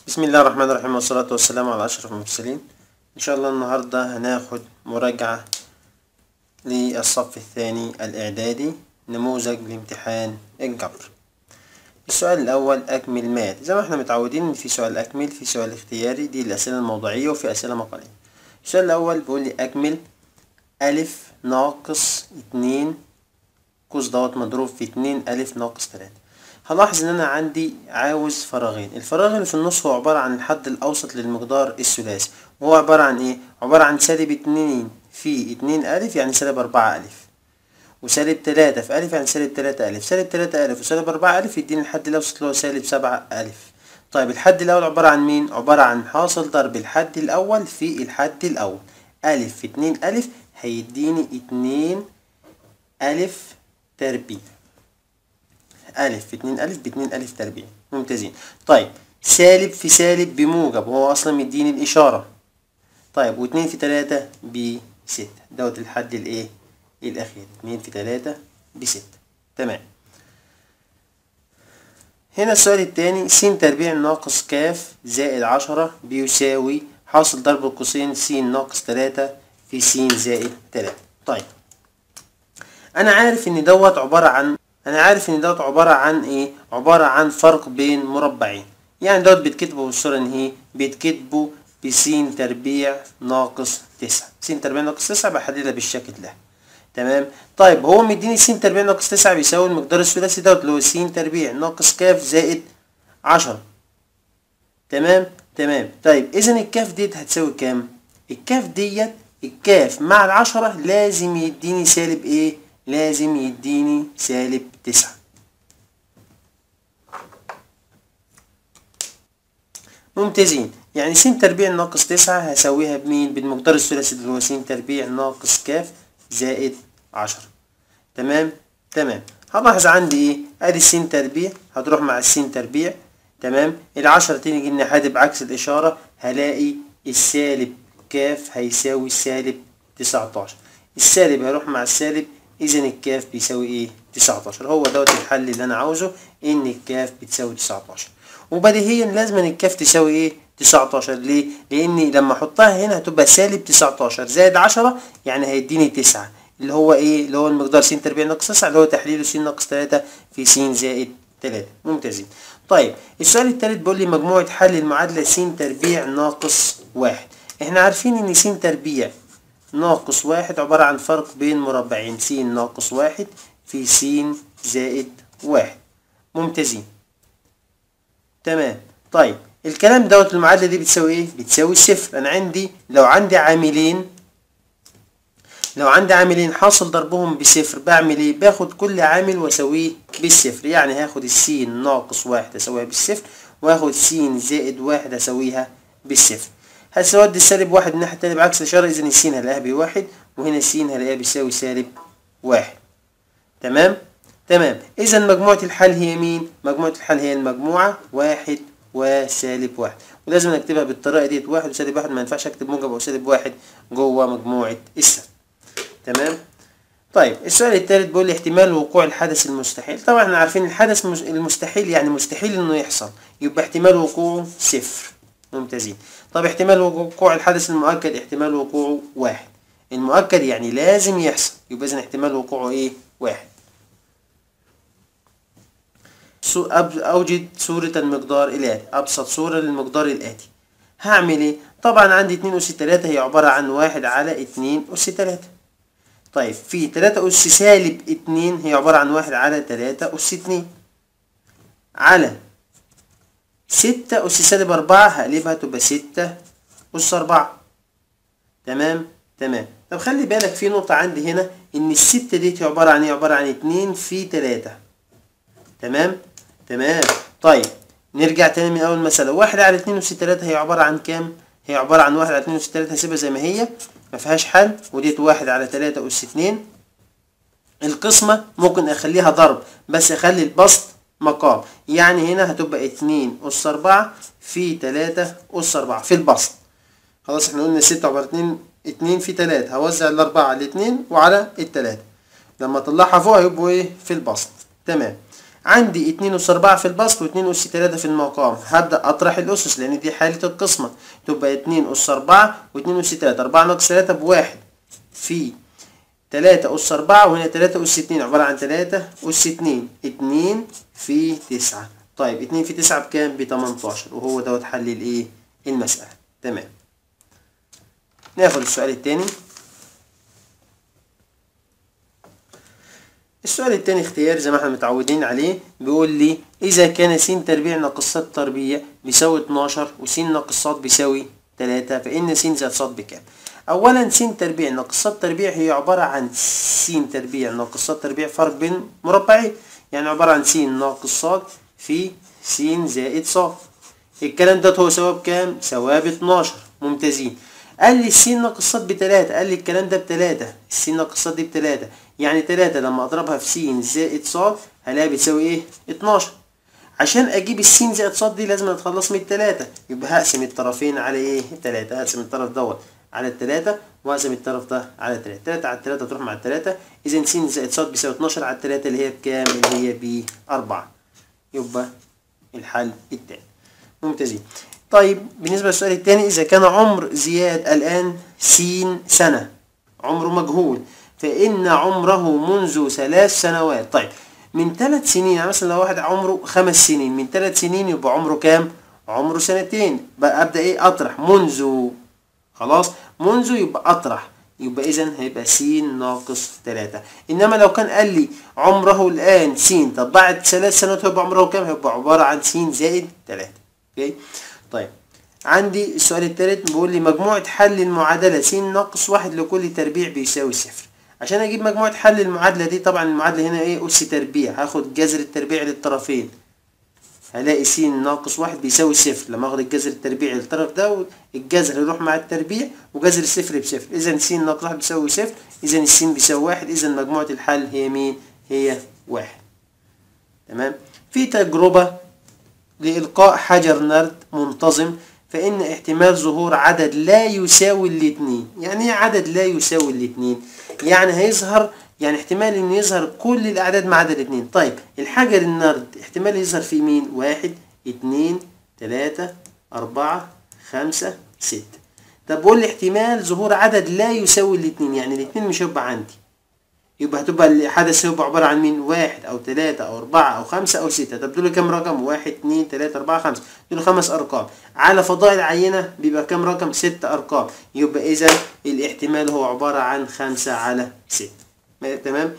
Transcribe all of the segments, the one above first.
بسم الله الرحمن الرحيم والصلاة والسلام على أشرف المرسلين إن شاء الله النهاردة هناخد مراجعة للصف الثاني الإعدادي نموذج لامتحان الجبر السؤال الأول أكمل مات زي ما احنا متعودين إن في سؤال أكمل في سؤال اختياري دي الأسئلة الموضوعية وفي أسئلة مقالية السؤال الأول بيقول لي أكمل ألف ناقص اتنين قوس دوت مضروب في اتنين ألف ناقص تلاتة هلاحظ ان انا عندي عاوز فراغين الفراغ اللي في النص هو عبارة عن الحد الاوسط للمقدار الثلاثي وهو عبارة عن ايه عبارة عن سالب اتنين في اتنين الف يعني سالب اربعة الف وسالب تلاتة في الف يعني سالب تلاتة الف سالب تلاتة الف وسالب اربعة الف يديني الحد الاوسط اللي هو سالب سبعة الف طيب الحد الاول عبارة عن مين عبارة عن حاصل ضرب الحد الاول في الحد الاول الف في اتنين الف هيديني اتنين الف تربيع ألف في اتنين ألف باتنين ألف تربيع ممتازين طيب سالب في سالب بموجب وهو أصلا مديني الإشارة طيب واتنين في تلاتة بستة دوت الحد الإيه الأخير اتنين في تلاتة بستة تمام هنا السؤال التاني س تربيع ناقص كاف زائد عشرة بيساوي حاصل ضرب القوسين س ناقص تلاتة في س زائد تلاتة طيب أنا عارف إن دوت عبارة عن انا عارف ان دوت عبارة عن ايه عبارة عن فرق بين مربعين يعني دوت بيتكتبوا بالصورة ان هي بيتكتبوا بس تربيع ناقص تسعة س تربيع ناقص تسعة بحددها بالشكل ده تمام طيب هو مديني س تربيع ناقص تسعة بيساوي المقدار الثلاثي دوت اللي هو س تربيع ناقص كاف زائد عشرة تمام تمام طيب اذا الكاف ديت هتساوي كام الكاف ديت الكاف مع العشرة لازم يديني سالب ايه لازم يديني سالب تسعة ممتازين يعني س تربيع ناقص تسعة هساويها بمين بالمقدار الثلاثي اللي هو س تربيع ناقص كاف زائد عشرة تمام تمام هلاحظ عندي ايه ادي س تربيع هتروح مع الس تربيع تمام العشرة تيجي الناحية بعكس الإشارة هلاقي السالب كاف هيساوي سالب تسعتاشر السالب هيروح مع السالب اذا الكاف بيساوي ايه 19 هو دوت الحل اللي انا عاوزه ان الكاف بتساوي 19 وبديهيا لازم الكاف تساوي ايه 19 ليه لاني لما احطها هنا هتبقى سالب 19 زائد 10 يعني هيديني 9 اللي هو ايه اللي هو المقدار س تربيع ناقص 9 اللي هو تحليله س ناقص 3 في س زائد 3 ممتازين طيب السؤال الثالث بيقول لي مجموعة حل المعادلة س تربيع ناقص 1 احنا عارفين ان س تربيع ناقص واحد عبارة عن فرق بين مربعين س ناقص واحد في س زائد واحد ممتازين تمام طيب الكلام دوت المعادلة دي بتساوي ايه؟ بتساوي صفر انا عندي لو عندي عاملين لو عندي عاملين حاصل ضربهم بصفر بعمل ايه؟ باخد كل عامل واساويه بالصفر يعني هاخد السين ناقص واحد اساويها بالصفر واخد س زائد واحد اساويها بالصفر هسودي السالب واحد الناحية التانية بعكس الإشارة إذا السين هلاقيها بواحد وهنا السين هلاقيها بيساوي سالب واحد تمام تمام إذا مجموعة الحل هي مين؟ مجموعة الحل هي المجموعة واحد وسالب واحد ولازم نكتبها بالطريقة ديت واحد وسالب واحد ما ينفعش أكتب موجب أو سالب واحد جوه مجموعة السالب تمام طيب السؤال الثالث بيقول لي احتمال وقوع الحدث المستحيل طبعا احنا عارفين الحدث المستحيل يعني مستحيل انه يحصل يبقى احتمال وقوعه صفر ممتازين طب احتمال وقوع الحدث المؤكد احتمال وقوعه واحد المؤكد يعني لازم يحصل يبقى اذا احتمال وقوعه ايه واحد اوجد صورة المقدار الاتي ابسط صورة للمقدار الاتي هعمل ايه طبعا عندي اتنين اس تلاتة هي عبارة عن واحد على اتنين اس تلاتة طيب في تلاتة اس سالب اتنين هي عبارة عن واحد على تلاتة اس اتنين على ستة أس سالب أربعة هقلبها تبقى ستة أس أربعة تمام تمام طب خلي بالك في نقطة عندي هنا إن الستة دي عبارة عن إيه عبارة عن اتنين في تلاتة تمام تمام طيب نرجع تاني من أول مسألة واحد على اتنين أس تلاتة هي عبارة عن كام؟ هي عبارة عن واحد على اتنين أس تلاتة هسيبها زي ما هي ما فيهاش حل وديت واحد على تلاتة أس اتنين القسمة ممكن أخليها ضرب بس أخلي البسط مقام يعني هنا هتبقى اتنين أس أربعة في تلاتة أس أربعة في البسط خلاص احنا قلنا ستة عبارة اتنين اتنين في تلاتة هوزع الأربعة على الاتنين وعلى التلاتة لما أطلعها فوق هيبقوا ايه في البسط تمام عندي اتنين أس أربعة في البسط واتنين أس تلاتة في المقام هبدأ أطرح الأسس لأن دي حالة القسمة تبقى اتنين أس أربعة واتنين أس تلاتة أربعة ناقص تلاتة بواحد في تلاتة أس أربعة وهنا تلاتة أس اتنين عبارة عن تلاتة أس اتنين اتنين في تسعة طيب اتنين في تسعة بكام؟ بتمنتاشر وهو دوت حل الإيه؟ المسألة تمام ناخد السؤال التاني السؤال التاني اختياري زي ما احنا متعودين عليه بيقول لي إذا كان س تربيع ناقص ص تربيع بيساوي 12 وس ناقص ص بيساوي 3 فإن س زائد ص بكام؟ أولا س تربيع ناقص ص تربيع هي عبارة عن س تربيع ناقص ص تربيع فرق بين مربعين يعني عبارة عن س ناقص ص في س زائد ص الكلام ده هو سوا بكام؟ سوا ب 12 ممتازين قال لي الس ناقص ص بتلاتة قال لي الكلام ده بتلاتة الس ناقص ص دي بتلاتة يعني تلاتة لما اضربها في س زائد ص هلاقيها بتساوي ايه؟ 12 عشان اجيب الس زائد ص دي لازم اتخلص من التلاتة يبقى هقسم الطرفين على ايه؟ تلاتة هقسم الطرف دوت على التلاتة وهقسم الطرف ده على التلاتة تلاتة على التلاتة تروح مع التلاتة اذا س زائد ص بيساوي 12 على التلاتة اللي هي بكام؟ اللي هي بأربعة يبقى الحل التاني ممتازين طيب بالنسبة للسؤال التاني إذا كان عمر زياد الآن س سنة عمره مجهول فإن عمره منذ ثلاث سنوات طيب من ثلاث سنين يعني مثلا لو واحد عمره خمس سنين من ثلاث سنين يبقى عمره كام؟ عمره سنتين بقى أبدأ إيه أطرح منذ خلاص منذ يبقى أطرح يبقى إذا هيبقى س ناقص تلاتة إنما لو كان قال لي عمره الآن س طب بعد ثلاث سنوات هيبقى عمره كام؟ هيبقى عبارة عن س زائد تلاتة أوكي طيب عندي السؤال الثالث بيقول لي مجموعة حل المعادلة س ناقص واحد لكل تربيع بيساوي صفر عشان اجيب مجموعة حل المعادلة دي طبعا المعادلة هنا ايه اس تربيع هاخد جذر التربيع للطرفين هلاقي س ناقص واحد بيساوي صفر لما اخد الجذر التربيعي للطرف ده الجذر يروح مع التربيع وجذر الصفر بصفر اذا س ناقص واحد بيساوي صفر اذا الس بيساوي واحد اذا مجموعة الحل هي مين هي واحد تمام في تجربة لإلقاء حجر نرد منتظم فإن احتمال ظهور عدد لا يساوي الاتنين يعني ايه عدد لا يساوي الاتنين يعني هيظهر يعني احتمال ان يظهر كل الاعداد ما عدا الاتنين طيب الحجر النرد احتمال يظهر في مين واحد اتنين تلاتة اربعة خمسة ستة طب قول لي احتمال ظهور عدد لا يساوي الاتنين يعني الاتنين مش هيبقى عندي يبقى هتبقى الحدث هيبقى عبارة عن مين واحد أو تلاتة أو أربعة أو خمسة أو ستة طب دول كام رقم واحد اتنين تلاتة أربعة خمسة دول خمس أرقام على فضاء العينة بيبقى كام رقم ست أرقام يبقى إذا الاحتمال هو عبارة عن خمسة على ستة تمام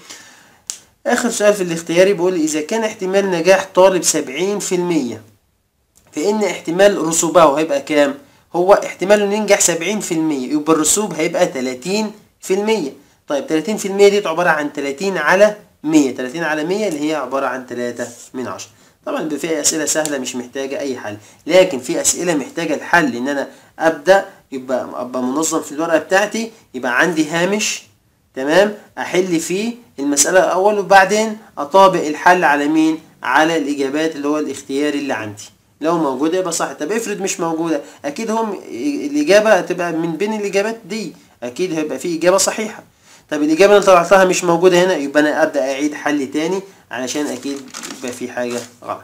آخر سؤال في الاختياري بيقول إذا كان احتمال نجاح طالب سبعين في المية فإن احتمال رسوبه هيبقى كام؟ هو احتمال إنه ينجح سبعين في المية يبقى الرسوب هيبقى تلاتين في المية طيب 30% دي عبارة عن 30 على 100 30 على 100 اللي هي عبارة عن 3 من 10 طبعا بيبقى في أسئلة سهلة مش محتاجة أي حل لكن في أسئلة محتاجة الحل إن أنا أبدأ يبقى أبقى منظم في الورقة بتاعتي يبقى عندي هامش تمام أحل فيه المسألة الأول وبعدين أطابق الحل على مين؟ على الإجابات اللي هو الاختياري اللي عندي لو موجودة يبقى صح طب افرض مش موجودة أكيد هم الإجابة هتبقى من بين الإجابات دي أكيد هيبقى في إجابة صحيحة طب الإجابة اللي طلعتها مش موجودة هنا يبقى أنا أبدأ أعيد حل تاني علشان أكيد يبقى في حاجة غلط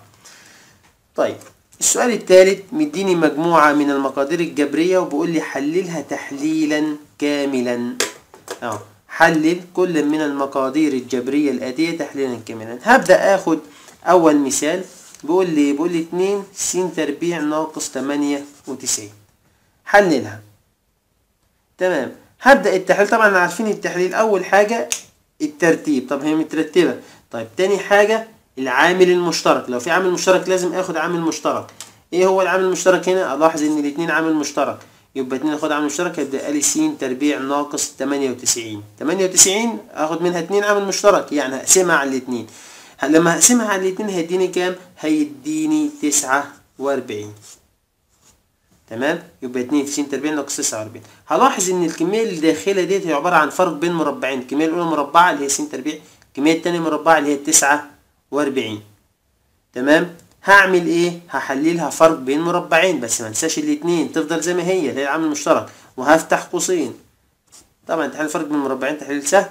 طيب السؤال الثالث مديني مجموعة من المقادير الجبرية وبيقول لي حللها تحليلا كاملا أهو حلل كل من المقادير الجبرية الآتية تحليلا كاملا هبدأ آخد أول مثال بيقول لي بيقول لي 2 س تربيع ناقص 98 حللها تمام هبدأ التحليل طبعا عارفين التحليل أول حاجة الترتيب طب هي مترتبة طيب تاني حاجة العامل المشترك لو في عامل مشترك لازم اخد عامل مشترك ايه هو العامل المشترك هنا الاحظ ان الاتنين عامل مشترك يبقى اتنين اخد عامل مشترك هيبقى لي س تربيع ناقص 98 98 اخد منها اتنين عامل مشترك يعني هقسمها على الاتنين لما هقسمها على الاتنين هيديني كام هيديني 49 تمام يبقى 2 في س تربيع ناقص 49 هلاحظ ان الكميه اللي داخله ديت هي عباره عن فرق بين مربعين الكميه الاولى مربعه اللي هي س تربيع الكميه الثانيه مربعه اللي هي 49 تمام هعمل ايه هحللها فرق بين مربعين بس ما انساش الاثنين تفضل زي ما هي اللي هي العامل المشترك وهفتح قوسين طبعا تحليل فرق بين مربعين تحليل سهل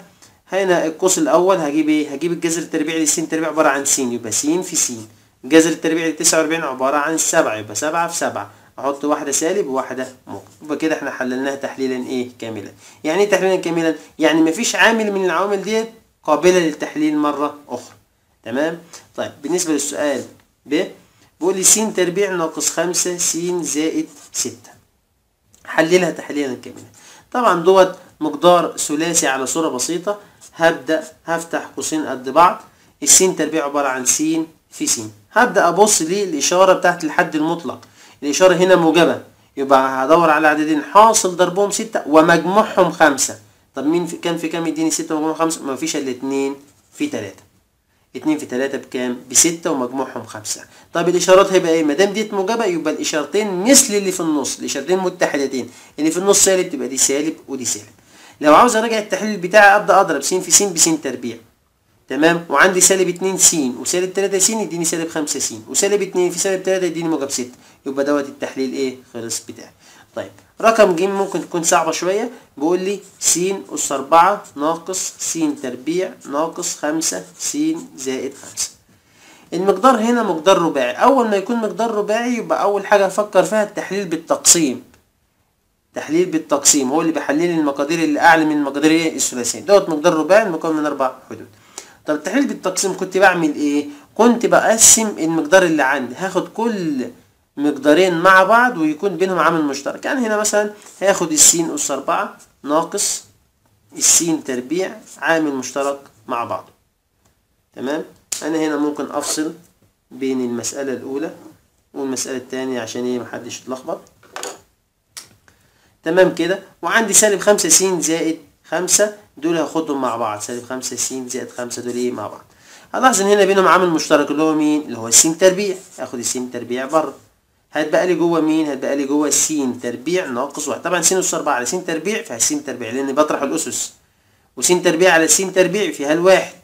هنا القوس الاول هجيب ايه هجيب الجذر التربيعي للس تربيع عباره عن س يبقى س في س الجذر التربيعي ل 49 عباره عن 7 يبقى 7 في 7 احط واحده سالب وواحده موجب يبقى كده احنا حللناها تحليلا ايه كاملا يعني ايه تحليلا كاملا يعني مفيش عامل من العوامل ديت قابله للتحليل مره اخرى تمام طيب بالنسبه للسؤال ب بيقول لي س تربيع ناقص 5 س زائد 6 حللها تحليلا كاملا طبعا دوت مقدار ثلاثي على صورة بسيطة هبدأ هفتح قوسين قد بعض السين تربيع عبارة عن س في س هبدأ أبص للإشارة بتاعت الحد المطلق الإشارة هنا موجبة يبقى هدور على عددين حاصل ضربهم ستة ومجموعهم خمسة طب مين في كام في كام يديني ستة ومجموعهم خمسة مفيش إلا اتنين في تلاتة اتنين في تلاتة بكام؟ بستة ومجموعهم خمسة طب الإشارات هيبقى إيه؟ مادام ديت موجبة يبقى الإشارتين مثل اللي في النص الإشارتين متحدتين اللي في النص سالب تبقى دي سالب ودي سالب لو عاوز أراجع التحليل بتاعي أبدأ أضرب س في س بس تربيع تمام وعندي سالب 2 س وسالب 3 س يديني سالب 5 س وسالب 2 في سالب 3 يديني موجب 6 يبقى دوت التحليل ايه خلص بتاعي طيب رقم ج ممكن تكون صعبة شوية بيقول لي س أس 4 ناقص س تربيع ناقص 5 س زائد 5 المقدار هنا مقدار رباعي أول ما يكون مقدار رباعي يبقى أول حاجة أفكر فيها التحليل بالتقسيم تحليل بالتقسيم هو اللي بيحلل المقادير اللي أعلى من المقادير إيه الثلاثية دوت مقدار رباعي المكون من أربع حدود طب التحليل بالتقسيم كنت بعمل إيه؟ كنت بقسم المقدار اللي عندي هاخد كل مقدارين مع بعض ويكون بينهم عامل مشترك يعني هنا مثلا هاخد السين أس أربعة ناقص السين تربيع عامل مشترك مع بعض تمام أنا هنا ممكن أفصل بين المسألة الأولى والمسألة الثانية عشان ايه محدش يتلخبط تمام كده وعندي سالب خمسة س زائد خمسة دول هاخدهم مع بعض سالب خمسة س زائد خمسة دول ايه مع بعض هلاحظ ان هنا بينهم عامل مشترك اللي هو مين اللي هو السين تربيع هاخد السين تربيع بره هتبقى لي جوه مين هتبقى لي جوه س تربيع ناقص واحد طبعا س أس 4 على س تربيع فيها س تربيع لان بطرح الاسس وس تربيع على س تربيع فيها الواحد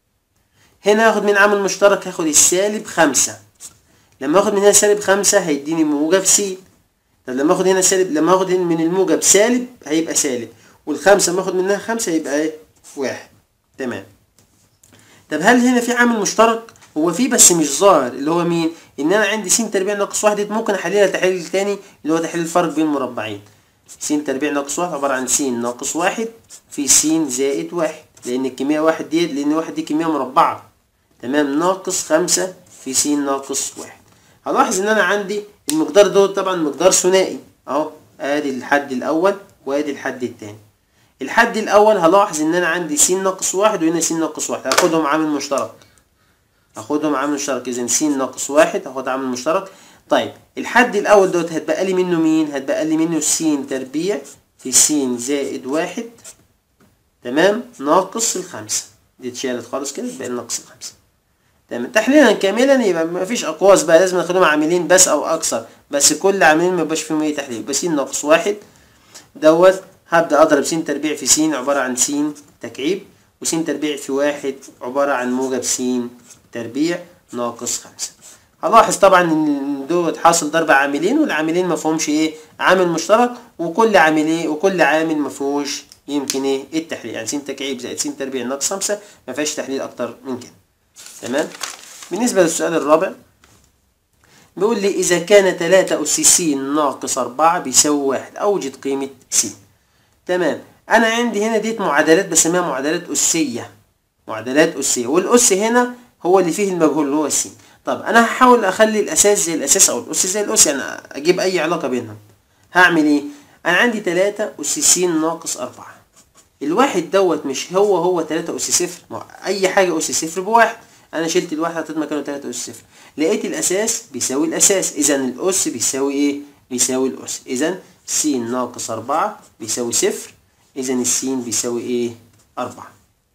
هنا هاخد من عامل مشترك هاخد السالب خمسة لما اخد من هنا سالب خمسة هيديني موجب س طب لما اخد هنا سالب لما اخد هنا من الموجب سالب هيبقى سالب والخمسة لما اخد منها خمسة يبقى ايه واحد تمام طب هل هنا في عامل مشترك هو في بس مش ظاهر اللي هو مين ان انا عندي س تربيع ناقص واحد ممكن احللها تحليل تاني اللي هو تحليل الفرق بين مربعين س تربيع ناقص واحد عبارة عن س ناقص واحد في س زائد واحد لان الكمية واحد ديت لان واحد دي كمية مربعة تمام ناقص خمسة في س ناقص واحد هلاحظ ان انا عندي المقدار دوت طبعا مقدار ثنائي اهو ادي الحد الاول وادي الحد التاني الحد الاول هلاحظ ان انا عندي س ناقص واحد وهنا س ناقص واحد هاخدهم عامل مشترك هاخدهم عامل مشترك اذا س ناقص واحد هاخد عامل مشترك طيب الحد الاول دوت هتبقى لي منه مين هتبقى لي منه س تربيع في س زائد واحد تمام ناقص الخمسة دي اتشالت خالص كده يبقى ناقص الخمسة تمام تحليلا كاملا يبقى مفيش اقواس بقى لازم ناخدهم عاملين بس او اكثر بس كل عاملين ما يبقاش فيهم اي تحليل يبقى س ناقص واحد دوت هبدأ أضرب س تربيع في س عبارة عن س تكعيب وس تربيع في واحد عبارة عن موجب س تربيع ناقص خمسة هلاحظ طبعا ان دوت حاصل ضرب عاملين والعاملين ما فيهمش ايه عامل مشترك وكل عامل ايه وكل عامل ما فيهوش يمكن ايه التحليل يعني س تكعيب زائد س تربيع ناقص خمسة ما فيهاش تحليل اكتر من كده تمام بالنسبة للسؤال الرابع بيقول لي إذا كان 3 أس س ناقص 4 بيساوي واحد أوجد قيمة س تمام أنا عندي هنا ديت معادلات بسميها معادلات أسية معادلات أسية والأس هنا هو اللي فيه المجهول اللي هو س طب أنا هحاول أخلي الأساس زي الأساس أو الأس زي الأس يعني أجيب أي علاقة بينهم هعمل إيه؟ أنا عندي 3 أس س ناقص 4 الواحد دوت مش هو هو 3 أس صفر ما أي حاجة أس صفر بواحد انا شلت الواحد حطيت مكانه 3 اس صفر لقيت الاساس بيساوي الاساس اذا الاس بيساوي ايه بيساوي الاس اذا س ناقص 4 بيساوي صفر اذا السين بيساوي ايه 4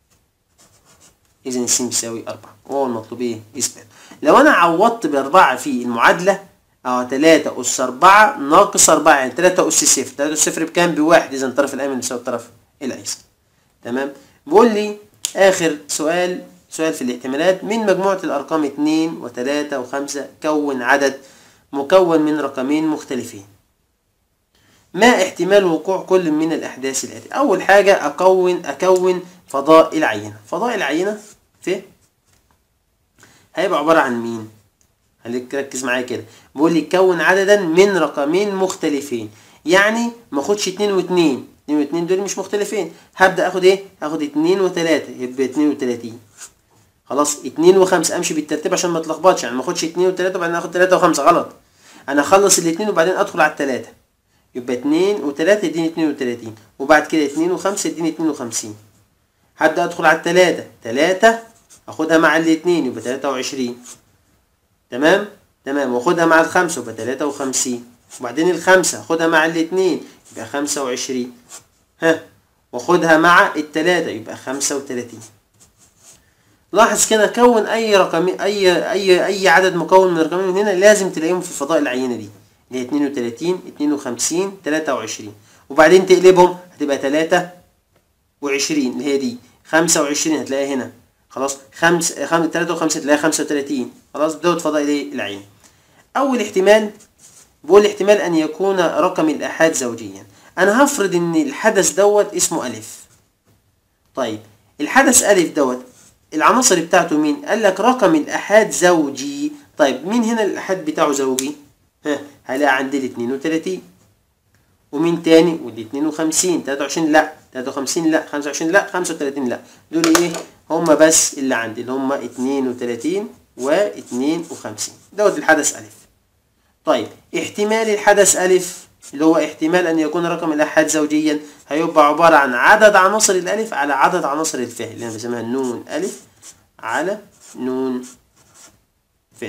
اذا السين بيساوي 4 وهو المطلوب ايه اثبات لو انا عوضت باربعه في المعادله اه 3 اس 4 ناقص 4 يعني 3 اس صفر 3 اس صفر بكام بواحد اذا الطرف الايمن بيساوي الطرف الايسر تمام بيقول لي اخر سؤال سؤال في الاحتمالات من مجموعة الأرقام 2 و3 و5 كون عدد مكون من رقمين مختلفين ما احتمال وقوع كل من الأحداث الآتية أول حاجة أكون أكون فضاء العينة فضاء العينة في هيبقى عبارة عن مين خليك ركز معايا كده بيقول لي كون عددا من رقمين مختلفين يعني ما اخدش اتنين واتنين اتنين واتنين دول مش مختلفين هبدأ اخد ايه اخد اتنين وتلاتة يبقى اتنين وتلاتين خلاص اتنين وخمسة امشي بالترتيب عشان ما اتلخبطش يعني ما اخدش اتنين وتلاتة وبعدين اخد تلاتة وخمسة غلط انا اخلص الاتنين وبعدين ادخل على التلاتة يبقى اتنين وتلاتة يديني اتنين وتلاتين وبعد كده اتنين وخمسة يديني اتنين وخمسين هبدأ ادخل على التلاتة تلاتة اخدها مع الاتنين يبقى تلاتة وعشرين تمام تمام واخدها مع الخمسة يبقى تلاتة وخمسين وبعدين الخمسة اخدها مع الاتنين يبقى خمسة وعشرين ها واخدها مع التلاتة يبقى خمسة وتلاتين لاحظ كده كون اي رقم اي اي اي عدد مكون من الرقمين من هنا لازم تلاقيهم في فضاء العينة دي اللي هي 32 52 23 وبعدين تقلبهم هتبقى 23 اللي هي دي 25 هتلاقيها هنا خلاص 5 5 53 هتلاقيها 35 خلاص دوت فضاء الايه العين اول احتمال بقول احتمال ان يكون رقم الآحاد زوجيا انا هفرض ان الحدث دوت اسمه الف طيب الحدث الف دوت العناصر بتاعته مين قال لك رقم الآحاد زوجي طيب مين هنا الآحاد بتاعه زوجي ها هلاقي عندي ال 32 ومين تاني ودي 52 23 لا 53 لا 25 لا 35 لا دول ايه هم بس اللي عندي اللي هم 32 و 52 دوت الحدث ألف طيب احتمال الحدث ألف اللي هو احتمال أن يكون رقم الآحاد زوجيا هيبقى عبارة عن عدد عناصر الألف على عدد عناصر الفه اللي أنا بسميها نون ألف على نون ف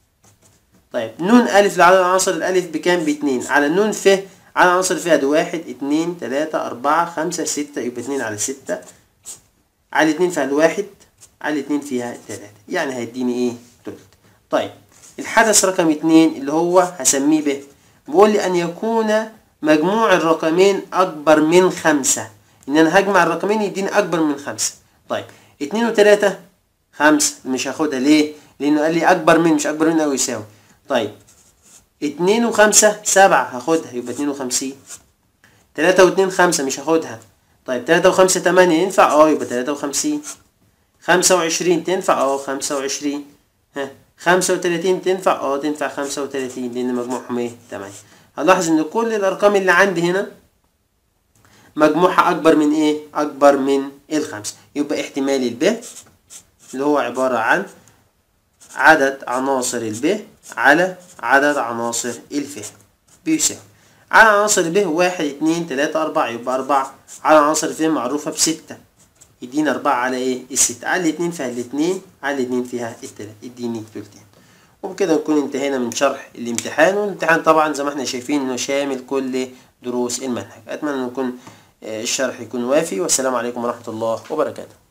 طيب نون ألف لعدد عناصر الألف بكام باتنين على نون ف على عناصر الفئة دي واحد اتنين تلاتة أربعة خمسة ستة يبقى اتنين على ستة على اتنين فيها الواحد على اتنين فيها تلاتة يعني هيديني ايه تلت طيب الحدث رقم اتنين اللي هو هسميه ب بيقول لي أن يكون مجموع الرقمين أكبر من خمسة إن أنا هجمع الرقمين يديني أكبر من خمسة طيب اتنين وتلاتة خمسة مش هاخدها ليه؟ لأنه قال لي أكبر من مش أكبر من أو يساوي طيب اتنين وخمسة سبعة هاخدها يبقى اتنين وخمسين تلاتة واتنين خمسة مش هاخدها طيب تلاتة وخمسة تمانية ينفع اه يبقى تلاتة وخمسين خمسة وعشرين تنفع اه خمسة وعشرين ها خمسة وتلاتين تنفع اه تنفع خمسة وتلاتين لأن مجموعهم ايه تمانية هنلاحظ إن كل الأرقام اللي عندي هنا مجموعها أكبر من ايه؟ أكبر من الخمسة يبقى احتمال الب اللي هو عبارة عن عدد عناصر الب على عدد عناصر الف بيساوي على عناصر الب واحد اتنين تلاتة أربعة يبقى أربعة على عناصر الف معروفة بستة يدينا أربعة على إيه؟ الستة على الاتنين فيها الاتنين على الاتنين فيها التلاتة يديني تلتين وبكده نكون انتهينا من شرح الامتحان والامتحان طبعا زي ما احنا شايفين انه شامل كل دروس المنهج أتمنى أن يكون الشرح يكون وافي والسلام عليكم ورحمة الله وبركاته